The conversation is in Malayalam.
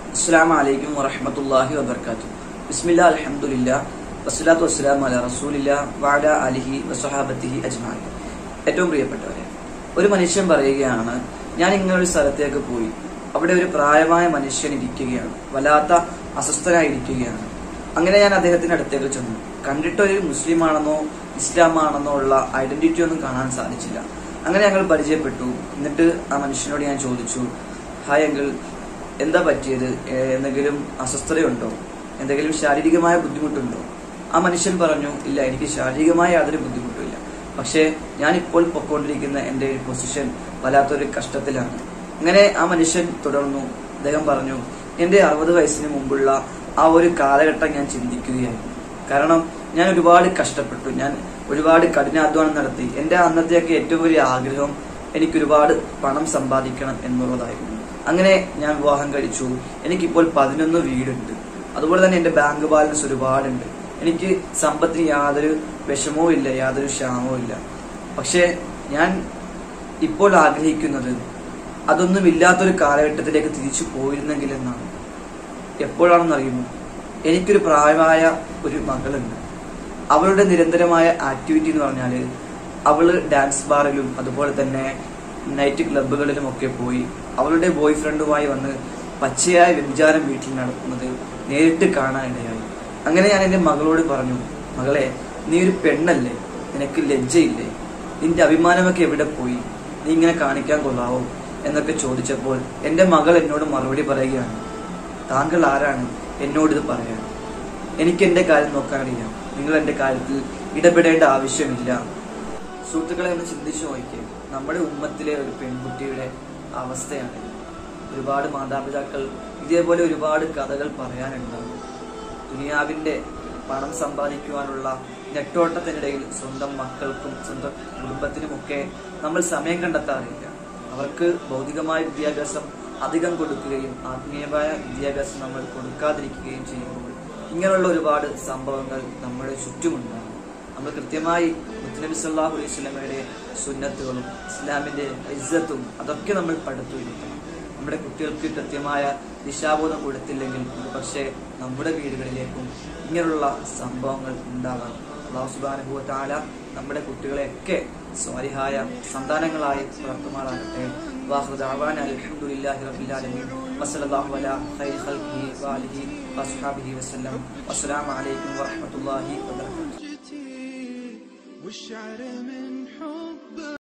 അസ്സാം വലൈക്കും വറഹമത്തല്ലാഹി വബർക്കാത്തു ബിസ്മില്ല അലഹമുല്ല വസ്സലാത്തു വസ്സലാം അല റസൂലില്ല വാഡ അലിഹി വസഹാബത്തിഹി അജ്മായി ഏറ്റവും പ്രിയപ്പെട്ടവരെ ഒരു മനുഷ്യൻ പറയുകയാണ് ഞാൻ ഇങ്ങനൊരു സ്ഥലത്തേക്ക് പോയി അവിടെ ഒരു പ്രായമായ മനുഷ്യൻ ഇരിക്കുകയാണ് വല്ലാത്ത അസ്വസ്ഥനായിരിക്കുകയാണ് അങ്ങനെ ഞാൻ അദ്ദേഹത്തിന്റെ അടുത്തേക്ക് ചെന്നു കണ്ടിട്ടൊരു മുസ്ലിം ആണെന്നോ ഇസ്ലാം ആണെന്നോ ഉള്ള ഐഡന്റിറ്റി ഒന്നും കാണാൻ സാധിച്ചില്ല അങ്ങനെ ഞങ്ങൾ പരിചയപ്പെട്ടു എന്നിട്ട് ആ മനുഷ്യനോട് ഞാൻ ചോദിച്ചു ഹായ് അങ്കിൾ എന്താ പറ്റിയത് ഏഹ് എന്തെങ്കിലും അസ്വസ്ഥതയുണ്ടോ എന്തെങ്കിലും ശാരീരികമായ ബുദ്ധിമുട്ടുണ്ടോ ആ മനുഷ്യൻ പറഞ്ഞു ഇല്ല എനിക്ക് ശാരീരികമായ യാതൊരു ബുദ്ധിമുട്ടുമില്ല പക്ഷേ ഞാൻ ഇപ്പോൾ പൊക്കോണ്ടിരിക്കുന്ന എൻ്റെ ഒരു പൊസിഷൻ വല്ലാത്തൊരു കഷ്ടത്തിലാണ് അങ്ങനെ ആ മനുഷ്യൻ തുടർന്നു അദ്ദേഹം പറഞ്ഞു എൻ്റെ അറുപത് വയസ്സിന് മുമ്പുള്ള ആ ഒരു കാലഘട്ടം ഞാൻ ചിന്തിക്കുകയായിരുന്നു കാരണം ഞാൻ ഒരുപാട് കഷ്ടപ്പെട്ടു ഞാൻ ഒരുപാട് കഠിനാധ്വാനം നടത്തി എൻ്റെ അന്നത്തെയൊക്കെ ഏറ്റവും വലിയ ആഗ്രഹം എനിക്ക് ഒരുപാട് പണം സമ്പാദിക്കണം എന്നുള്ളതായിരുന്നു അങ്ങനെ ഞാൻ വിവാഹം കഴിച്ചു എനിക്കിപ്പോൾ പതിനൊന്ന് വീടുണ്ട് അതുപോലെ തന്നെ എൻ്റെ ബാങ്ക് ബാലൻസ് ഒരുപാടുണ്ട് എനിക്ക് സമ്പത്തിന് യാതൊരു വിഷമവും ഇല്ല യാതൊരു ക്ഷാമവും ഇല്ല പക്ഷേ ഞാൻ ഇപ്പോൾ ആഗ്രഹിക്കുന്നത് അതൊന്നും ഇല്ലാത്തൊരു കാലഘട്ടത്തിലേക്ക് തിരിച്ചു പോയിരുന്നെങ്കിൽ എന്നാണ് എപ്പോഴാണെന്ന് അറിയുമോ എനിക്കൊരു പ്രായമായ ഒരു മകളുണ്ട് അവളുടെ നിരന്തരമായ ആക്ടിവിറ്റി എന്ന് പറഞ്ഞാല് അവള് ഡാൻസ് ബാറിലും അതുപോലെ തന്നെ നൈറ്റ് ക്ലബുകളിലും ഒക്കെ പോയി അവളുടെ ബോയ് ഫ്രണ്ടുമായി വന്ന് പച്ചയായ വ്യഭിചാരം വീട്ടിൽ നടത്തുന്നത് നേരിട്ട് കാണാനിടയായി അങ്ങനെ ഞാൻ എൻ്റെ മകളോട് പറഞ്ഞു മകളെ നീ ഒരു പെണ്ണല്ലേ നിനക്ക് ലജ്ജയില്ലേ നിന്റെ അഭിമാനമൊക്കെ എവിടെ പോയി നീ ഇങ്ങനെ കാണിക്കാൻ കൊള്ളാവോ എന്നൊക്കെ ചോദിച്ചപ്പോൾ എൻ്റെ മകൾ എന്നോട് മറുപടി പറയുകയാണ് താങ്കൾ ആരാണ് എന്നോട് ഇത് പറയാൻ എനിക്ക് എന്റെ കാര്യം നോക്കാനറിയാം നിങ്ങൾ എന്റെ കാര്യത്തിൽ ഇടപെടേണ്ട ആവശ്യമില്ല സുഹൃത്തുക്കളെ ഒന്ന് ചിന്തിച്ചു നോക്കിയേ നമ്മുടെ ഉമ്മത്തിലെ ഒരു പെൺകുട്ടിയുടെ അവസ്ഥയാണ് ഒരുപാട് മാതാപിതാക്കൾ ഇതേപോലെ ഒരുപാട് കഥകൾ പറയാനുണ്ടാകും ദുനിയാവിന്റെ പണം സമ്പാദിക്കുവാനുള്ള നെട്ടോട്ടത്തിനിടയിൽ സ്വന്തം മക്കൾക്കും സ്വന്തം കുടുംബത്തിനുമൊക്കെ നമ്മൾ സമയം കണ്ടെത്താറില്ല അവർക്ക് ഭൗതികമായ വിദ്യാഭ്യാസം അധികം കൊടുക്കുകയും ആത്മീയമായ വിദ്യാഭ്യാസം നമ്മൾ കൊടുക്കാതിരിക്കുകയും ചെയ്യുമ്പോൾ ഇങ്ങനെയുള്ള ഒരുപാട് സംഭവങ്ങൾ നമ്മുടെ ചുറ്റുമുണ്ടാകും നമ്മൾ കൃത്യമായി മുത്തനബി സല്ലാഹു അലൈഹി സ്വലമയുടെ സുന്നത്തുകളും ഇസ്ലാമിന്റെ ഇസ്സത്തും അതൊക്കെ നമ്മൾ പടുത്തുവരുത്തണം നമ്മുടെ കുട്ടികൾക്ക് കൃത്യമായ ദിശാബോധം കൊടുത്തില്ലെങ്കിൽ പക്ഷേ നമ്മുടെ വീടുകളിലേക്കും ഇങ്ങനെയുള്ള സംഭവങ്ങൾ ഉണ്ടാകാം അള്ളാഹു സുബാനുഭവ താല നമ്മുടെ കുട്ടികളെയൊക്കെ സ്വാരിഹായ സന്താനങ്ങളായി വളർത്തുമാറാകട്ടെ واخر دعوانا الحمد لله رب العالمين وصلى الله على خير خلقه واله واصحابه وسلم والسلام عليكم ورحمه الله وبركاته والشعر من حب